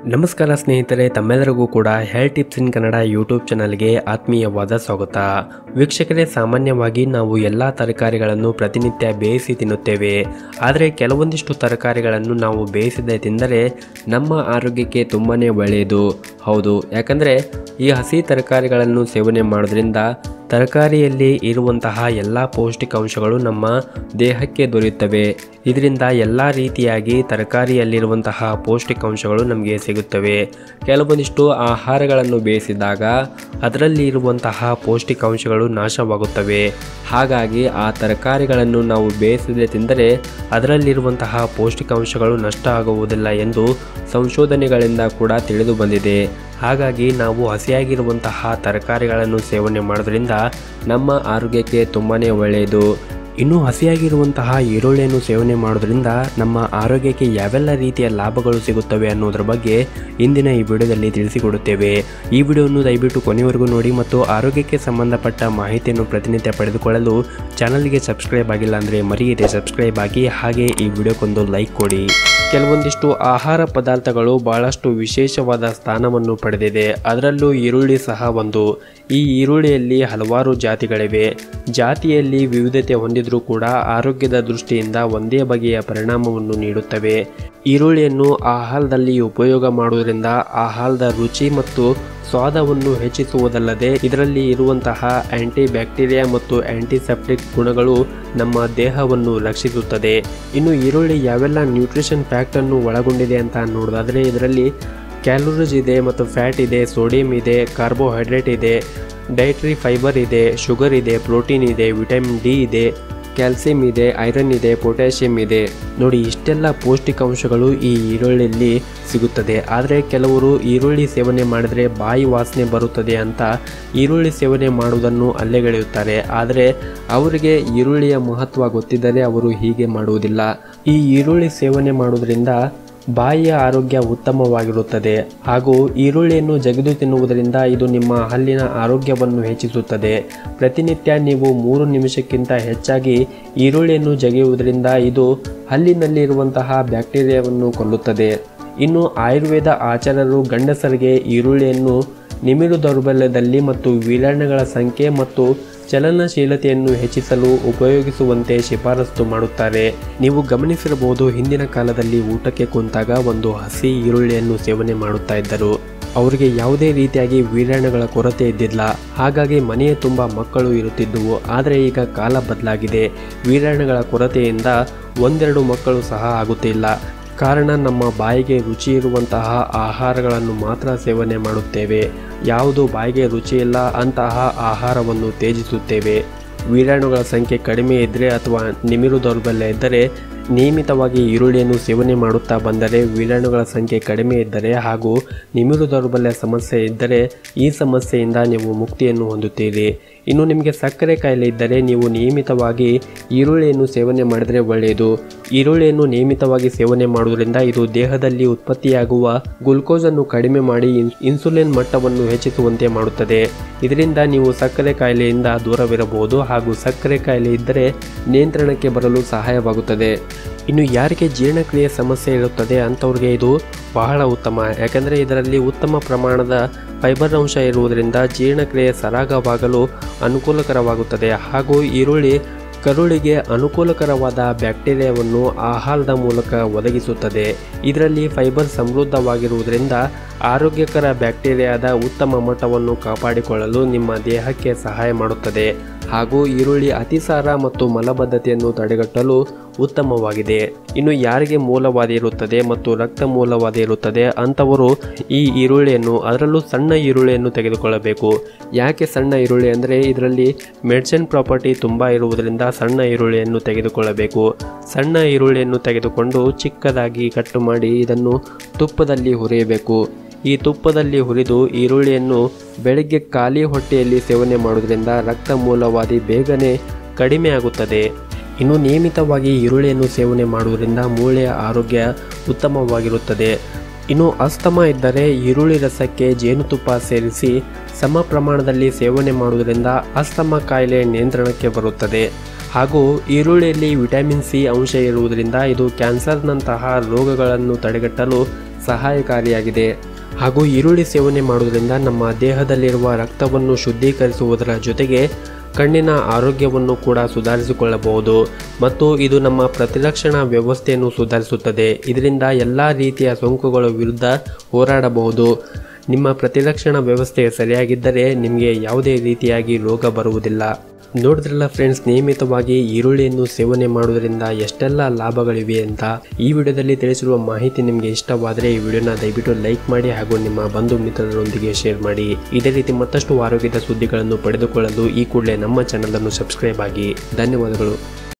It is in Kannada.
ನಮಸ್ಕಾರ ಸ್ನೇಹಿತರೆ ತಮ್ಮೆಲ್ಲರಿಗೂ ಕೂಡ hair tips in Kannada YouTube ಚಾನಲ್ಗೆ ಆತ್ಮೀಯವಾದ ಸ್ವಾಗತ ವೀಕ್ಷಕರೇ ಸಾಮಾನ್ಯವಾಗಿ ನಾವು ಎಲ್ಲ ತರಕಾರಿಗಳನ್ನು ಪ್ರತಿನಿತ್ಯ ಬೇಯಿಸಿ ತಿನ್ನುತ್ತೇವೆ ಆದರೆ ಕೆಲವೊಂದಿಷ್ಟು ತರಕಾರಿಗಳನ್ನು ನಾವು ಬೇಯಿಸದೆ ತಿಂದರೆ ನಮ್ಮ ಆರೋಗ್ಯಕ್ಕೆ ತುಂಬಾ ಒಳ್ಳೆಯದು ಹೌದು ಯಾಕಂದರೆ ಈ ಹಸಿ ತರಕಾರಿಗಳನ್ನು ಸೇವನೆ ಮಾಡೋದ್ರಿಂದ ತರಕಾರಿಯಲ್ಲಿ ಇರುವಂತಹ ಎಲ್ಲ ಪೌಷ್ಟಿಕಾಂಶಗಳು ನಮ್ಮ ದೇಹಕ್ಕೆ ದೊರೆಯುತ್ತವೆ ಇದರಿಂದ ಎಲ್ಲ ರೀತಿಯಾಗಿ ತರಕಾರಿಯಲ್ಲಿರುವಂತಹ ಪೌಷ್ಟಿಕಾಂಶಗಳು ನಮಗೆ ಸಿಗುತ್ತವೆ ಕೆಲವೊಂದಿಷ್ಟು ಆಹಾರಗಳನ್ನು ಬೇಯಿಸಿದಾಗ ಅದರಲ್ಲಿ ಇರುವಂತಹ ಪೌಷ್ಟಿಕಾಂಶಗಳು ನಾಶವಾಗುತ್ತವೆ ಹಾಗಾಗಿ ಆ ತರಕಾರಿಗಳನ್ನು ನಾವು ಬೇಯಿಸದೆ ತಿಂದರೆ ಅದರಲ್ಲಿರುವಂತಹ ಪೌಷ್ಟಿಕಾಂಶಗಳು ನಷ್ಟ ಆಗುವುದಿಲ್ಲ ಎಂದು ಸಂಶೋಧನೆಗಳಿಂದ ಕೂಡ ತಿಳಿದು ಬಂದಿದೆ ಹಾಗಾಗಿ ನಾವು ಹಸಿಯಾಗಿರುವಂತಹ ತರಕಾರಿಗಳನ್ನು ಸೇವನೆ ಮಾಡೋದ್ರಿಂದ ನಮ್ಮ ಆರೋಗ್ಯಕ್ಕೆ ತುಂಬಾ ಒಳ್ಳೆಯದು ಇನ್ನು ಹಸಿಯಾಗಿರುವಂತಹ ಈರುಳ್ಳಿಯನ್ನು ಸೇವನೆ ಮಾಡೋದ್ರಿಂದ ನಮ್ಮ ಆರೋಗ್ಯಕ್ಕೆ ಯಾವೆಲ್ಲ ರೀತಿಯ ಲಾಭಗಳು ಸಿಗುತ್ತವೆ ಅನ್ನೋದ್ರ ಬಗ್ಗೆ ಇಂದಿನ ಈ ವಿಡಿಯೋದಲ್ಲಿ ತಿಳಿಸಿಕೊಡುತ್ತೇವೆ ಈ ವಿಡಿಯೋವನ್ನು ದಯವಿಟ್ಟು ಕೊನೆವರೆಗೂ ನೋಡಿ ಮತ್ತು ಆರೋಗ್ಯಕ್ಕೆ ಸಂಬಂಧಪಟ್ಟ ಮಾಹಿತಿಯನ್ನು ಪ್ರತಿನಿತ್ಯ ಪಡೆದುಕೊಳ್ಳಲು ಚಾನಲ್ಗೆ ಸಬ್ಸ್ಕ್ರೈಬ್ ಆಗಿಲ್ಲ ಅಂದರೆ ಮರೆಯದೆ ಸಬ್ಸ್ಕ್ರೈಬ್ ಆಗಿ ಹಾಗೆ ಈ ವಿಡಿಯೋಕ್ಕೊಂದು ಲೈಕ್ ಕೊಡಿ ಕೆಲವೊಂದಿಷ್ಟು ಆಹಾರ ಪದಾರ್ಥಗಳು ಬಹಳಷ್ಟು ವಿಶೇಷವಾದ ಸ್ಥಾನವನ್ನು ಪಡೆದಿದೆ ಅದರಲ್ಲೂ ಈರುಳ್ಳಿ ಸಹ ಒಂದು ಈ ಈರುಳ್ಳಿಯಲ್ಲಿ ಹಲವಾರು ಜಾತಿಗಳಿವೆ ಜಾತಿಯಲ್ಲಿ ವಿವಿಧತೆ ಹೊಂದಿದ್ರೂ ಕೂಡ ಆರೋಗ್ಯದ ದೃಷ್ಟಿಯಿಂದ ಒಂದೇ ಬಗೆಯ ಪರಿಣಾಮವನ್ನು ನೀಡುತ್ತವೆ ಈರುಳ್ಳಿಯನ್ನು ಆಹಾರದಲ್ಲಿ ಉಪಯೋಗ ಮಾಡುವುದರಿಂದ ಆಹಾರದ ರುಚಿ ಮತ್ತು ಸ್ವಾದವನ್ನು ಹೆಚ್ಚಿಸುವುದಲ್ಲದೆ ಇದರಲ್ಲಿ ಇರುವಂತಹ ಆಂಟಿ ಬ್ಯಾಕ್ಟೀರಿಯಾ ಮತ್ತು ಆಂಟಿಸೆಪ್ಟಿಕ್ ಗುಣಗಳು ನಮ್ಮ ದೇಹವನ್ನು ರಕ್ಷಿಸುತ್ತದೆ ಇನ್ನು ಈರುಳ್ಳಿ ಯಾವೆಲ್ಲ ನ್ಯೂಟ್ರಿಷನ್ ಫ್ಯಾಕ್ಟನ್ನು ಒಳಗೊಂಡಿದೆ ಅಂತ ನೋಡೋದಾದರೆ ಇದರಲ್ಲಿ ಕ್ಯಾಲೋರೀಸ್ ಇದೆ ಮತ್ತು ಫ್ಯಾಟ್ ಇದೆ ಸೋಡಿಯಂ ಇದೆ ಕಾರ್ಬೋಹೈಡ್ರೇಟ್ ಇದೆ ಡೈಟ್ರಿ ಫೈಬರ್ ಇದೆ ಶುಗರ್ ಇದೆ ಪ್ರೋಟೀನ್ ಇದೆ ವಿಟಮಿನ್ ಡಿ ಇದೆ ಕ್ಯಾಲ್ಸಿಯಂ ಇದೆ ಐರನ್ ಇದೆ ಪೊಟ್ಯಾಷಿಯಂ ಇದೆ ನೋಡಿ ಇಷ್ಟೆಲ್ಲ ಪೌಷ್ಟಿಕಾಂಶಗಳು ಈ ಈರುಳ್ಳಿಯಲ್ಲಿ ಸಿಗುತ್ತದೆ ಆದರೆ ಕೆಲವರು ಈರುಳ್ಳಿ ಸೇವನೆ ಮಾಡಿದರೆ ಬಾಯಿ ವಾಸನೆ ಬರುತ್ತದೆ ಅಂತ ಈರುಳ್ಳಿ ಸೇವನೆ ಮಾಡುವುದನ್ನು ಅಲ್ಲೆಗೆಳೆಯುತ್ತಾರೆ ಆದರೆ ಅವರಿಗೆ ಈರುಳ್ಳಿಯ ಮಹತ್ವ ಗೊತ್ತಿದ್ದರೆ ಅವರು ಹೀಗೆ ಮಾಡುವುದಿಲ್ಲ ಈ ಈರುಳ್ಳಿ ಸೇವನೆ ಮಾಡುವುದರಿಂದ ಬಾಯಿಯ ಆರೋಗ್ಯ ಉತ್ತಮವಾಗಿರುತ್ತದೆ ಹಾಗೂ ಈರುಳ್ಳಿಯನ್ನು ಜಗಿದು ತಿನ್ನುವುದರಿಂದ ಇದು ನಿಮ್ಮ ಹಲ್ಲಿನ ಆರೋಗ್ಯವನ್ನು ಹೆಚ್ಚಿಸುತ್ತದೆ ಪ್ರತಿನಿತ್ಯ ನೀವು ಮೂರು ನಿಮಿಷಕ್ಕಿಂತ ಹೆಚ್ಚಾಗಿ ಈರುಳ್ಳಿಯನ್ನು ಜಗಿಯುವುದರಿಂದ ಇದು ಹಲ್ಲಿನಲ್ಲಿರುವಂತಹ ಬ್ಯಾಕ್ಟೀರಿಯಾವನ್ನು ಕೊಲ್ಲುತ್ತದೆ ಇನ್ನು ಆಯುರ್ವೇದ ಆಚಾರ್ಯರು ಗಂಡಸರಿಗೆ ಈರುಳ್ಳಿಯನ್ನು ನಿಮಿರು ದೌರ್ಬಲ್ಯದಲ್ಲಿ ಮತ್ತು ವೀರ್ಯಾಣುಗಳ ಸಂಖ್ಯೆ ಮತ್ತು ಚಲನಶೀಲತೆಯನ್ನು ಹೆಚ್ಚಿಸಲು ಉಪಯೋಗಿಸುವಂತೆ ಶಿಫಾರಸು ಮಾಡುತ್ತಾರೆ ನೀವು ಗಮನಿಸಿರಬಹುದು ಹಿಂದಿನ ಕಾಲದಲ್ಲಿ ಊಟಕ್ಕೆ ಕುಂತಾಗ ಒಂದು ಹಸಿ ಈರುಳ್ಳಿಯನ್ನು ಸೇವನೆ ಮಾಡುತ್ತಾ ಇದ್ದರು ಅವರಿಗೆ ಯಾವುದೇ ರೀತಿಯಾಗಿ ವೀರ್ಯಾಣುಗಳ ಕೊರತೆ ಇದ್ದಿಲ್ಲ ಹಾಗಾಗಿ ಮನೆಯ ತುಂಬ ಮಕ್ಕಳು ಇರುತ್ತಿದ್ದುವು ಆದರೆ ಈಗ ಕಾಲ ಬದಲಾಗಿದೆ ವೀರ್ಯಾಣುಗಳ ಕೊರತೆಯಿಂದ ಒಂದೆರಡು ಮಕ್ಕಳು ಸಹ ಆಗುತ್ತಿಲ್ಲ ಕಾರಣ ನಮ್ಮ ಬಾಯಿಗೆ ರುಚಿ ಇರುವಂತಹ ಆಹಾರಗಳನ್ನು ಮಾತ್ರ ಸೇವನೆ ಮಾಡುತ್ತೇವೆ ಯಾವುದು ಬಾಯಿಗೆ ರುಚಿಯಿಲ್ಲ ಅಂತಹ ಆಹಾರವನ್ನು ತ್ಯಜಿಸುತ್ತೇವೆ ವೀರ್ಯಾಣುಗಳ ಸಂಖ್ಯೆ ಕಡಿಮೆ ಇದ್ದರೆ ಅಥವಾ ನಿಮಿರು ದೌರ್ಬಲ್ಯ ಇದ್ದರೆ ನಿಯಮಿತವಾಗಿ ಈರುಳ್ಳಿಯನ್ನು ಸೇವನೆ ಮಾಡುತ್ತಾ ಬಂದರೆ ವೀರ್ಯಾಣುಗಳ ಸಂಖ್ಯೆ ಕಡಿಮೆ ಇದ್ದರೆ ಹಾಗೂ ನಿಮಿರು ದೌರ್ಬಲ್ಯ ಸಮಸ್ಯೆ ಇದ್ದರೆ ಈ ಸಮಸ್ಯೆಯಿಂದ ನೀವು ಮುಕ್ತಿಯನ್ನು ಹೊಂದುತ್ತೀರಿ ಇನ್ನು ನಿಮಗೆ ಸಕ್ಕರೆ ಕಾಯಿಲೆ ಇದ್ದರೆ ನೀವು ನಿಯಮಿತವಾಗಿ ಈರುಳ್ಳಿಯನ್ನು ಸೇವನೆ ಮಾಡಿದರೆ ಒಳ್ಳೆಯದು ಈರುಳ್ಳಿಯನ್ನು ನಿಯಮಿತವಾಗಿ ಸೇವನೆ ಮಾಡುವುದರಿಂದ ಇದು ದೇಹದಲ್ಲಿ ಉತ್ಪತ್ತಿಯಾಗುವ ಗ್ಲುಕೋಸನ್ನು ಕಡಿಮೆ ಮಾಡಿ ಇನ್- ಇನ್ಸುಲಿನ್ ಮಟ್ಟವನ್ನು ಹೆಚ್ಚಿಸುವಂತೆ ಮಾಡುತ್ತದೆ ಇದರಿಂದ ನೀವು ಸಕ್ಕರೆ ಕಾಯಿಲೆಯಿಂದ ದೂರವಿರಬಹುದು ಹಾಗೂ ಸಕ್ಕರೆ ಕಾಯಿಲೆ ಇದ್ದರೆ ನಿಯಂತ್ರಣಕ್ಕೆ ಬರಲು ಸಹಾಯವಾಗುತ್ತದೆ ಇನ್ನು ಯಾರಿಗೆ ಜೀರ್ಣಕ್ರಿಯೆ ಸಮಸ್ಯೆ ಇರುತ್ತದೆ ಅಂಥವ್ರಿಗೆ ಇದು ಬಹಳ ಉತ್ತಮ ಯಾಕೆಂದರೆ ಇದರಲ್ಲಿ ಉತ್ತಮ ಪ್ರಮಾಣದ ಫೈಬರ್ ಅಂಶ ಇರುವುದರಿಂದ ಜೀರ್ಣಕ್ರಿಯೆ ಸರಾಗವಾಗಲು ಅನುಕೂಲಕರವಾಗುತ್ತದೆ ಹಾಗೂ ಈರುಳ್ಳಿ ಕರುಳಿಗೆ ಅನುಕೂಲಕರವಾದ ಬ್ಯಾಕ್ಟೀರಿಯಾವನ್ನು ಆಹಾರದ ಮೂಲಕ ಒದಗಿಸುತ್ತದೆ ಇದರಲ್ಲಿ ಫೈಬರ್ ಸಮೃದ್ಧವಾಗಿರುವುದರಿಂದ ಆರೋಗ್ಯಕರ ಬ್ಯಾಕ್ಟೀರಿಯಾದ ಉತ್ತಮ ಮಟ್ಟವನ್ನು ಕಾಪಾಡಿಕೊಳ್ಳಲು ನಿಮ್ಮ ದೇಹಕ್ಕೆ ಸಹಾಯ ಮಾಡುತ್ತದೆ ಹಾಗೂ ಈರುಳ್ಳಿ ಅತಿಸಾರ ಮತ್ತು ಮಲಬದ್ಧತೆಯನ್ನು ತಡೆಗಟ್ಟಲು ಉತ್ತಮವಾಗಿದೆ ಇನ್ನು ಯಾರಿಗೆ ಮೂಲವಾದಿ ಇರುತ್ತದೆ ಮತ್ತು ರಕ್ತ ಮೂಲವಾದಿ ಇರುತ್ತದೆ ಅಂಥವರು ಈ ಈರುಳ್ಳಿಯನ್ನು ಅದರಲ್ಲೂ ಸಣ್ಣ ಈರುಳ್ಳಿಯನ್ನು ತೆಗೆದುಕೊಳ್ಳಬೇಕು ಯಾಕೆ ಸಣ್ಣ ಈರುಳ್ಳಿ ಅಂದರೆ ಇದರಲ್ಲಿ ಮೆಡಿಸಿನ್ ಪ್ರಾಪರ್ಟಿ ತುಂಬ ಇರುವುದರಿಂದ ಸಣ್ಣ ಈರುಳ್ಳಿಯನ್ನು ತೆಗೆದುಕೊಳ್ಳಬೇಕು ಸಣ್ಣ ಈರುಳ್ಳಿಯನ್ನು ತೆಗೆದುಕೊಂಡು ಚಿಕ್ಕದಾಗಿ ಕಟ್ಟು ಮಾಡಿ ಇದನ್ನು ತುಪ್ಪದಲ್ಲಿ ಹುರಿಯಬೇಕು ಈ ತುಪ್ಪದಲ್ಲಿ ಹುರಿದು ಈರುಳ್ಳಿಯನ್ನು ಬೆಳಗ್ಗೆ ಖಾಲಿ ಹೊಟ್ಟೆಯಲ್ಲಿ ಸೇವನೆ ಮಾಡುವುದರಿಂದ ರಕ್ತ ಮೂಲವಾದಿ ಬೇಗನೆ ಕಡಿಮೆ ಆಗುತ್ತದೆ ಇನ್ನು ನಿಯಮಿತವಾಗಿ ಈರುಳ್ಳಿಯನ್ನು ಸೇವನೆ ಮಾಡುವುದರಿಂದ ಮೂಳೆಯ ಆರೋಗ್ಯ ಉತ್ತಮವಾಗಿರುತ್ತದೆ ಇನ್ನು ಅಸ್ತಮ ಇದ್ದರೆ ಈರುಳ್ಳಿ ರಸಕ್ಕೆ ಜೇನುತುಪ್ಪ ಸೇರಿಸಿ ಸಮ ಪ್ರಮಾಣದಲ್ಲಿ ಸೇವನೆ ಮಾಡುವುದರಿಂದ ಅಸ್ತಮ ಕಾಯಿಲೆ ನಿಯಂತ್ರಣಕ್ಕೆ ಬರುತ್ತದೆ ಹಾಗೂ ಈರುಳ್ಳಿಯಲ್ಲಿ ವಿಟಮಿನ್ ಸಿ ಅಂಶ ಇರುವುದರಿಂದ ಇದು ಕ್ಯಾನ್ಸರ್ನಂತಹ ರೋಗಗಳನ್ನು ತಡೆಗಟ್ಟಲು ಸಹಾಯಕಾರಿಯಾಗಿದೆ ಹಾಗೂ ಈರುಳ್ಳಿ ಸೇವನೆ ಮಾಡುವುದರಿಂದ ನಮ್ಮ ದೇಹದಲ್ಲಿರುವ ರಕ್ತವನ್ನು ಶುದ್ಧೀಕರಿಸುವುದರ ಜೊತೆಗೆ ಕಣ್ಣಿನ ಆರೋಗ್ಯವನ್ನು ಕೂಡ ಸುಧಾರಿಸಿಕೊಳ್ಳಬಹುದು ಮತ್ತು ಇದು ನಮ್ಮ ಪ್ರತಿರಕ್ಷಣಾ ವ್ಯವಸ್ಥೆಯನ್ನು ಸುಧಾರಿಸುತ್ತದೆ ಇದರಿಂದ ಎಲ್ಲ ರೀತಿಯ ಸೋಂಕುಗಳ ವಿರುದ್ಧ ಹೋರಾಡಬಹುದು ನಿಮ್ಮ ಪ್ರತಿರಕ್ಷಣಾ ವ್ಯವಸ್ಥೆ ಸರಿಯಾಗಿದ್ದರೆ ನಿಮಗೆ ಯಾವುದೇ ರೀತಿಯಾಗಿ ರೋಗ ಬರುವುದಿಲ್ಲ ನೋಡಿದ್ರಲ್ಲ ಫ್ರೆಂಡ್ಸ್ ನಿಯಮಿತವಾಗಿ ಈರುಳ್ಳಿಯನ್ನು ಸೇವನೆ ಮಾಡುವುದರಿಂದ ಎಷ್ಟೆಲ್ಲ ಲಾಭಗಳಿವೆ ಅಂತ ಈ ವಿಡಿಯೋದಲ್ಲಿ ತಿಳಿಸಿರುವ ಮಾಹಿತಿ ನಿಮಗೆ ಇಷ್ಟವಾದರೆ ಈ ವಿಡಿಯೋನ ದಯವಿಟ್ಟು ಲೈಕ್ ಮಾಡಿ ಹಾಗೂ ನಿಮ್ಮ ಬಂಧು ಮಿತ್ರರೊಂದಿಗೆ ಶೇರ್ ಮಾಡಿ ಇದೇ ರೀತಿ ಮತ್ತಷ್ಟು ಆರೋಗ್ಯದ ಸುದ್ದಿಗಳನ್ನು ಪಡೆದುಕೊಳ್ಳಲು ಈ ಕೂಡಲೇ ನಮ್ಮ ಚಾನಲ್ ಅನ್ನು ಸಬ್ಸ್ಕ್ರೈಬ್ ಆಗಿ ಧನ್ಯವಾದಗಳು